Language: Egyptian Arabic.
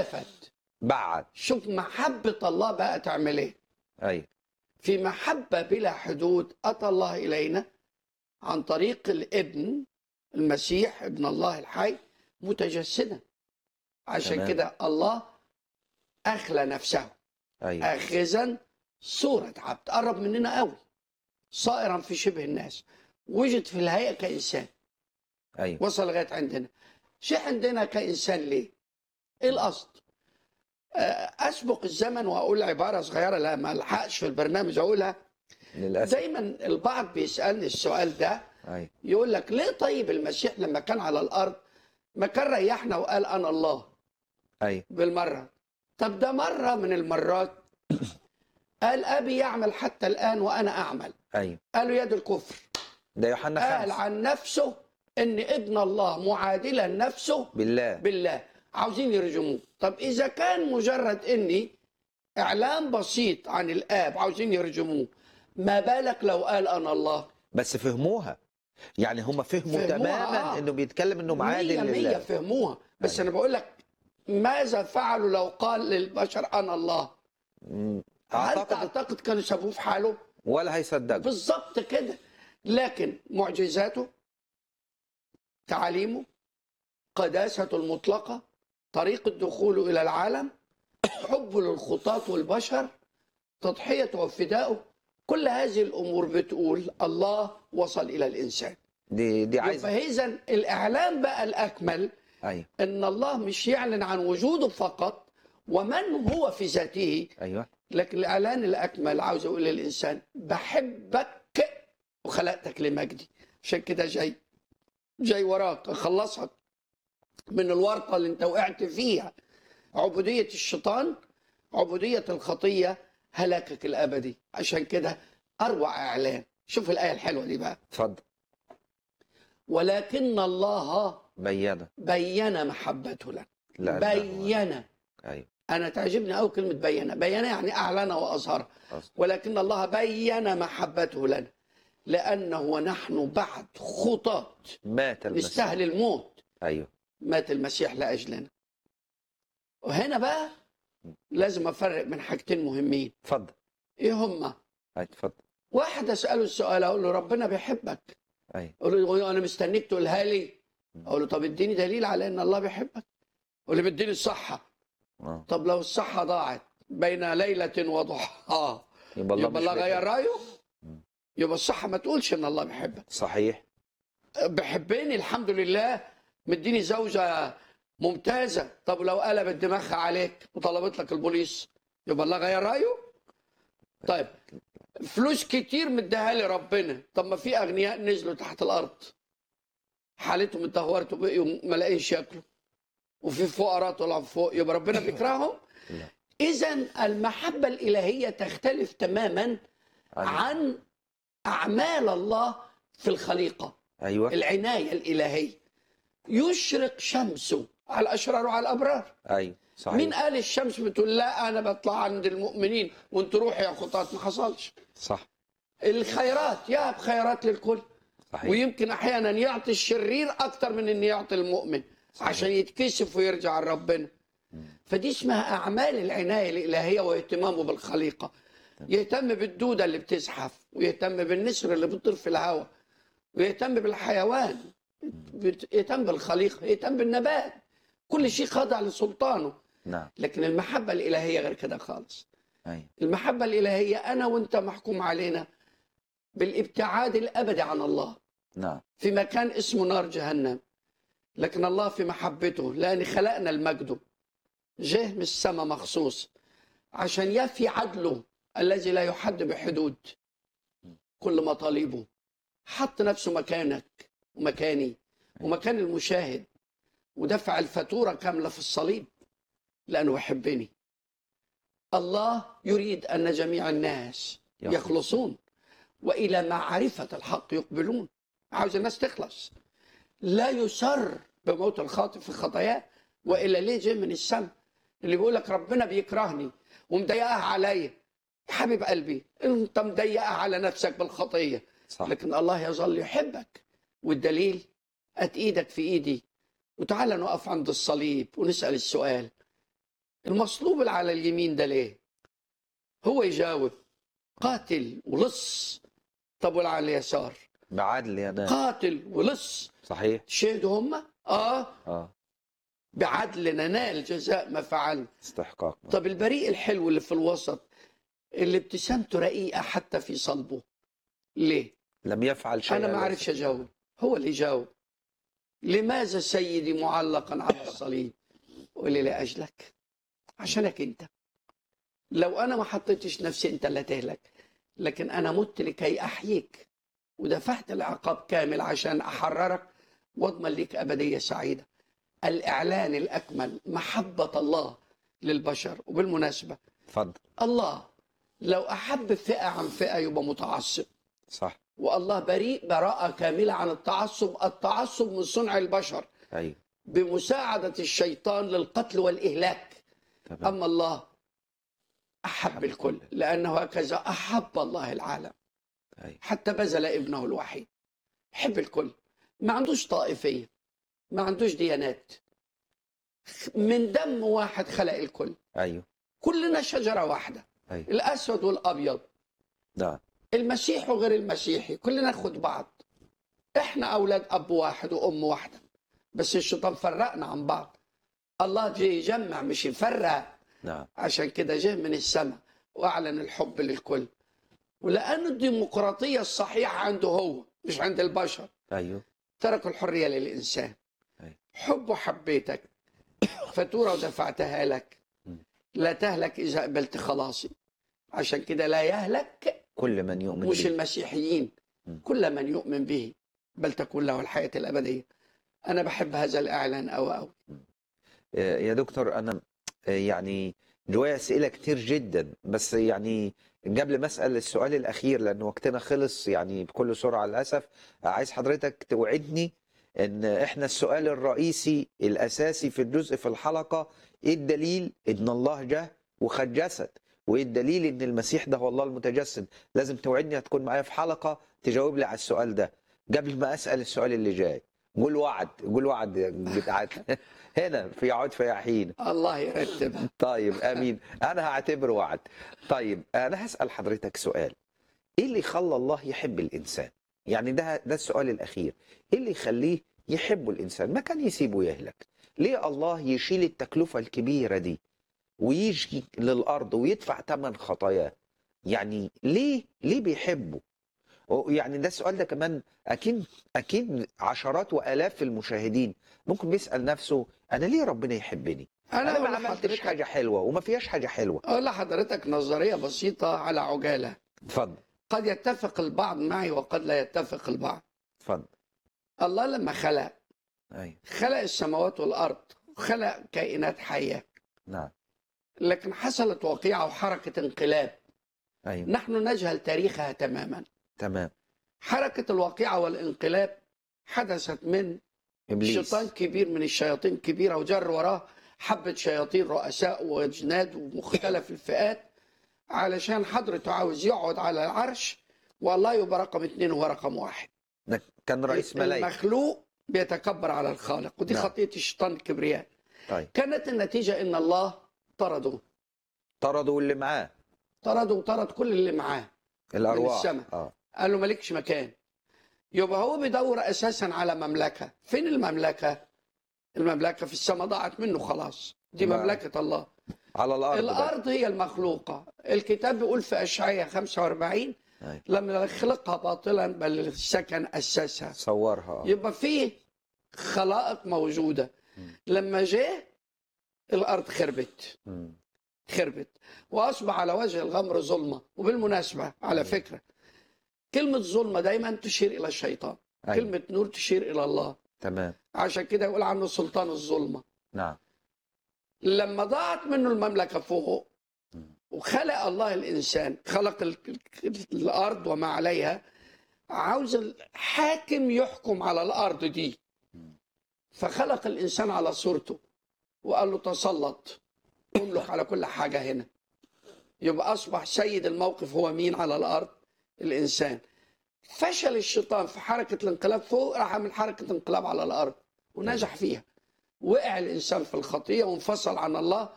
مسافة بعد شوف محبة الله بقى تعمل ايه ايوه في محبة بلا حدود أتى الله إلينا عن طريق الابن المسيح ابن الله الحي متجسدا عشان تمام. كده الله أخلى نفسه ايوه آخذا صورة عبد قرب مننا قوي صائرا في شبه الناس وجد في الهيئة كإنسان ايوه وصل لغاية عندنا شيء عندنا كإنسان ليه إيه القصد آه، أسبق الزمن وأقول عبارة صغيرة لا ما ألحقش في البرنامج أقولها للاسف دايما البعض بيسألني السؤال ده ايوه يقول لك ليه طيب المسيح لما كان على الأرض ما كان ريحنا وقال أنا الله ايوه بالمرة طب ده مرة من المرات قال أبي يعمل حتى الآن وأنا أعمل ايوه قالوا يد الكفر ده يوحنا قال خمسة عن نفسه ان ابن الله معادلا نفسه بالله بالله عاوزين يرجموه طب اذا كان مجرد اني اعلان بسيط عن الاب عاوزين يرجموه ما بالك لو قال انا الله بس فهموها يعني هم فهموا فهموها، تماما آه. انه بيتكلم انه معادل مية مية لله فهموها بس أيوة. انا بقول لك ماذا فعلوا لو قال للبشر انا الله مم. هل اعتقد تعتقد كانوا سابوه في حاله ولا هيصدق بالظبط كده لكن معجزاته تعاليمه قداسته المطلقة طريقة دخوله إلى العالم حبه للخطاة والبشر تضحيته وفدائه كل هذه الأمور بتقول الله وصل إلى الإنسان دي دي عايزه يبقى إذا الإعلان بقى الأكمل ايوه إن الله مش يعلن عن وجوده فقط ومن هو في ذاته ايوه لكن الإعلان الأكمل عاوز أقول للإنسان بحبك وخلقتك لمجدي عشان كده جاي جاي وراك أخلصك من الورطة اللي أنت وقعت فيها عبودية الشيطان عبودية الخطية هلاكك الأبدي عشان كده أروع إعلان شوف الآية الحلوة دي بقى اتفضل ولكن الله بينا بين محبته لنا لا بين ايوه أنا تعجبني أوي كلمة بين بين يعني أعلن وأظهر أصل. ولكن الله بين محبته لنا لأنه ونحن بعد خطاة مات المسيح نستاهل الموت ايوه مات المسيح لأجلنا وهنا بقى لازم أفرق من حاجتين مهمين اتفضل إيه هما أي، اتفضل واحد أسأله السؤال أقول له ربنا بيحبك ايوه أقول له أنا مستنيك تقولها لي أقول له طب اديني دليل على إن الله بيحبك يقول لي مديني الصحة اه طب لو الصحة ضاعت بين ليلة وضحاها يبقى الله يبقى مش الله غير بيحب. رأيه مم. يبقى الصحة ما تقولش إن الله بيحبك صحيح بحبني الحمد لله مديني زوجة ممتازة طب لو قلبت دماغها عليك وطلبت لك البوليس يبقى الله غير رأيه طيب فلوس كتير مديها لي ربنا طب ما في أغنياء نزلوا تحت الأرض حالتهم اتدهورت وبقيوا ما لاقيش ياكلوا وفي فقراء طلعوا فوق يبقى ربنا بيكرههم لا. إذا المحبة الإلهية تختلف تماما عن أعمال الله في الخليقة ايوه العناية الإلهية يشرق شمسه على الأشرار وعلى الأبرار ايوه صحيح مين قال الشمس بتقول لا أنا بطلع عند المؤمنين وانت روحي يا خطاة ما حصلش صح الخيرات يهب خيرات للكل صحيح ويمكن أحيانا يعطي الشرير أكتر من أن يعطي المؤمن صحيح. عشان يتكسف ويرجع لربنا فدي اسمها أعمال العناية الإلهية واهتمامه بالخليقة يهتم بالدودة اللي بتزحف ويهتم بالنسر اللي بتطير في الهواء ويهتم بالحيوان بت- يهتم بالخليقة يهتم بالنبات كل شيء خاضع لسلطانه نعم لكن المحبة الإلهية غير كده خالص ايوه المحبة الإلهية أنا وأنت محكوم علينا بالابتعاد الأبدي عن الله نعم في مكان اسمه نار جهنم لكن الله في محبته لأن خلقنا المجد جه من السماء مخصوص عشان يفي عدله الذي لا يحد بحدود كل مطالبه حط نفسه مكانك ومكاني ومكان المشاهد ودفع الفاتورة كاملة في الصليب لأنه يحبني الله يريد أن جميع الناس يخلص. يخلصون وإلى معرفة الحق يقبلون عاوز الناس تخلص لا يسر بموت الخاطئ في خطاياه وإلا ليه جاي من السماء اللي بيقول لك ربنا بيكرهني ومضايقها عليا يا حبيب قلبي انت مضايقها على نفسك بالخطيه صح لكن الله يظل يحبك والدليل ات ايدك في ايدي وتعالى نقف عند الصليب ونسال السؤال المصلوب اللي على اليمين ده ليه هو يجاوب قاتل ولص طب واللي على اليسار بعدل يا ناس قاتل ولص صحيح شهدوا هم اه اه بعدل ننال جزاء ما فعلنا استحقاق طب البريء الحلو اللي في الوسط اللي ابتسامته رقيقة حتى في صلبه ليه لم يفعل شيئا أنا ما ليس- عرفش أجاوب هو اللي جاوب لماذا سيدي معلقا على الصليب قولي لأجلك عشانك أنت لو أنا ما حطيتش نفسي أنت اللي تهلك لكن أنا مت لكي أحييك ودفعت العقاب كامل عشان أحررك واضمن لك أبدية سعيدة الإعلان الأكمل محبة الله للبشر وبالمناسبة اتفضل الله لو أحب فئة عن فئة يبقى متعصب صح والله بريء براءة كاملة عن التعصب التعصب من صنع البشر ايوه بمساعدة الشيطان للقتل والإهلاك تمام أما الله أحب الكل لأنه هكذا أحب الله العالم ايوه حتى بذل ابنه الوحيد يحب الكل ما عندوش طائفية ما عندوش ديانات من دم واحد خلق الكل ايوه كلنا شجرة واحدة ايوه الأسود والأبيض نعم المسيح وغير المسيحي كلنا ناخد بعض احنا اولاد اب واحد وام واحده بس الشيطان فرقنا عن بعض الله جه يجمع مش يفرق نعم عشان كده جه من السماء واعلن الحب للكل ولان الديمقراطيه الصحيحه عنده هو مش عند البشر ايوه ترك الحريه للانسان أيوة. حب حبيتك فاتوره ودفعتها لك م. لا تهلك اذا قبلت خلاصي عشان كده لا يهلك كل من يؤمن مش به المسيحيين م. كل من يؤمن به بل تكون له الحياة الأبدية أنا بحب هذا الإعلان أو أو آه، يا دكتور انا آه، يعني جوايا اسئله كتير جدا بس يعني قبل ما اسال السؤال الاخير لان وقتنا خلص يعني بكل سرعه للاسف عايز حضرتك توعدني ان احنا السؤال الرئيسي الاساسي في الجزء في الحلقه ايه الدليل ان الله جه وخد جسد وايه الدليل ان المسيح ده هو الله المتجسد لازم توعدني هتكون معايا في حلقه تجاوب لي على السؤال ده قبل ما اسال السؤال اللي جاي قول وعد قول وعد بتاعت هنا في عود في حين الله يرتبها طيب امين انا هعتبره وعد طيب انا هسال حضرتك سؤال ايه اللي خلى الله يحب الانسان يعني ده ده السؤال الاخير ايه اللي يخليه يحب الانسان ما كان يسيبه يهلك ليه الله يشيل التكلفه الكبيره دي ويجي للارض ويدفع ثمن خطاياه يعني ليه ليه بيحبه يعني ده السؤال ده كمان اكيد اكيد عشرات والاف المشاهدين ممكن بيسال نفسه انا ليه ربنا يحبني أنا انا ما أقول عملتش لحضرتك حاجه حلوه وما فيهاش حاجه حلوه أقول لحضرتك نظرية بسيطة على عجالة اتفضل قد يتفق البعض معي وقد لا يتفق البعض اتفضل الله لما خلق ايوه خلق السماوات والأرض خلق كائنات حية نعم لكن حصلت وقيعة وحركة انقلاب ايوه نحن نجهل تاريخها تماما تمام حركة الوقيعة والانقلاب حدثت من ابليس شيطان كبير من الشياطين كبيرة وجر وراه حبة شياطين رؤساء وجناد ومختلف الفئات علشان حضرته عاوز يقعد على العرش والله يبقى رقم اثنين وهو رقم واحد ده كان رئيس ملايكه المخلوق بيتكبر على الخالق ودي نعم. خطية الشيطان الكبرياء طيب كانت النتيجة ان الله طرده طردوا اللي معاه طرده وطرد كل اللي معاه الارواح السماء. اه قال له مالكش مكان يبقى هو بيدور اساسا على مملكه فين المملكه المملكه في السماء ضاعت منه خلاص دي ما- مملكه الله على الارض بقى. الارض هي المخلوقه الكتاب بيقول في اشعياء 45 أيوة. لم يخلقها باطلا بل السكن اسسها صورها آه. يبقى في خلائق موجوده مم. لما جه الارض خربت مم. خربت واصبح على وجه الغمر ظلمه وبالمناسبه على فكره كلمه ظلمه دايما تشير الى الشيطان أيوة. كلمه نور تشير الى الله تمام عشان كده يقول عنه سلطان الظلمه نعم لما ضاعت منه المملكه فوق مم. وخلق الله الانسان خلق ال- ال- الارض وما عليها عاوز الحاكم يحكم على الارض دي مم. فخلق الانسان على صورته وقال له تسلط املك على كل حاجه هنا يبقى اصبح سيد الموقف هو مين على الارض الانسان فشل الشيطان في حركه الانقلاب فوق راح عمل حركه انقلاب على الارض ونجح فيها وقع الانسان في الخطيه وانفصل عن الله